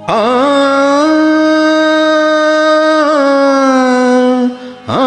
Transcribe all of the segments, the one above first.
ஆ ஆ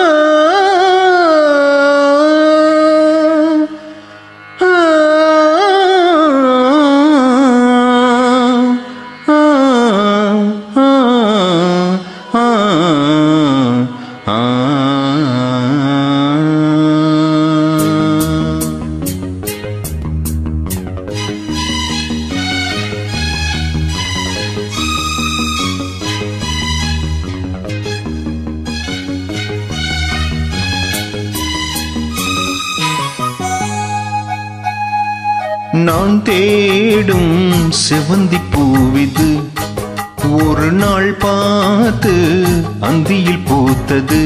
நான் தேடும் செவந்தி பூவிது ஒரு நாள் பார்த்து அந்தியில் பூத்தது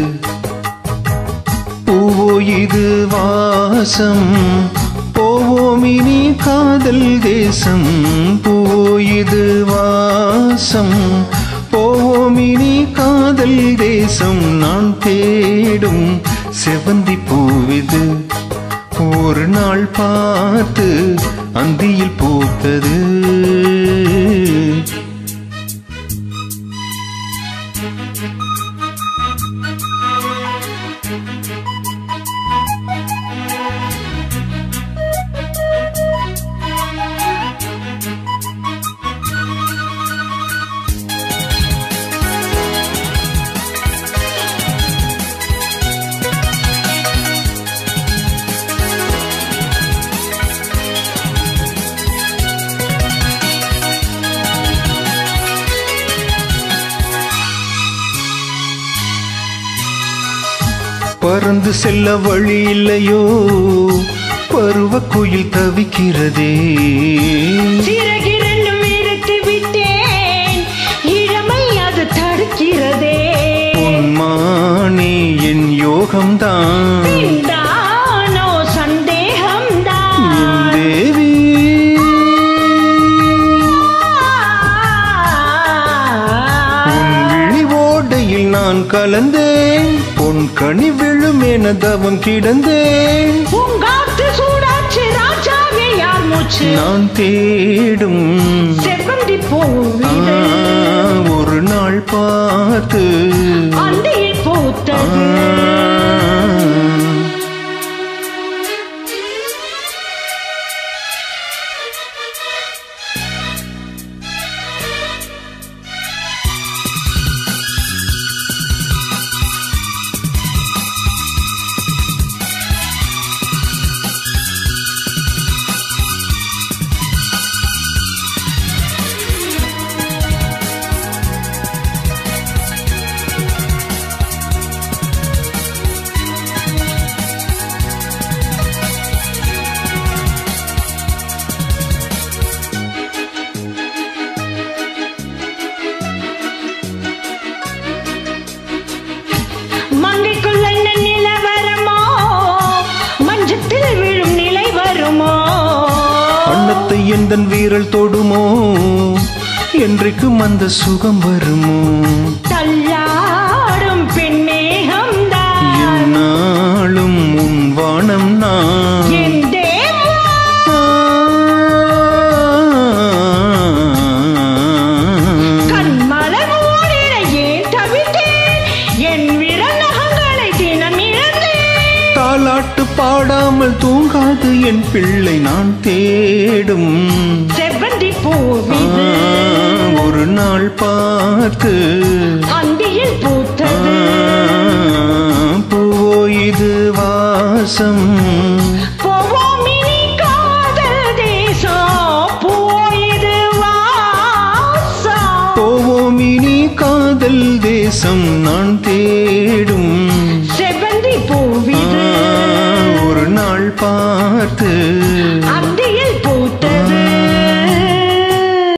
பூவோ இது வாசம் போவோம் இனி காதல் தேசம் பூவோ இது வாசம் போவோம் இனி காதல் தேசம் நான் தேடும் செவந்தி பூவிது ஒரு நாள் பார்த்து அந்தியில் பூத்தது பறந்து செல்ல வழி இல்லையோ பருவ குயில் தவிக்கிறதே சிறகிரண்டும் எடுத்து விட்டேன் இளமை அது தடுக்கிறதே உன்மானே என் யோகம்தான் பின்தானோ என் சந்தேகம்தான் தேவி உன் விழி ஓடையில் நான் கலந்தேன் பொன் கனி விழும் என தவம் கிடந்தேன் பூங்காத்து சூடாச்சு ராஜாவே யார் மூச்சு நான் தேடும் செவ்வந்தி ஆ, பூவிது ஒரு நாள் பார்த்து அந்தியில் ஆ, பூத்தது மங்கைக்குள்ள என்ன நிலவரமோ மஞ்சத்தில் விழும் நிலை வருமோ அன்னத்தை எந்தன் வீரல் தொடுமோ என்றைக்கும் அந்த சுகம் வருமோ தள்ளாடும் பெண்மேகம்தான் என்னாலும் உன் வானம் நான் என் தேவா கண்மலர் மூடிட ஏன் தவித்தேன் என் விரல் நகங்களை தினம் இழந்தேன் தாலாட்டு பாடாமல் தூங்காது என் பிள்ளை நான் தேடும் செவ்வந்தி ஆ, பூவிது ஒரு நாள் பார்த்து அந்தியில் ஆ, பூத்தது பூவோ இது வாசம் போவோம் இனி காதல் தேசம் போயிது வாசம் போவோம் இனி காதல் தேசம் நான்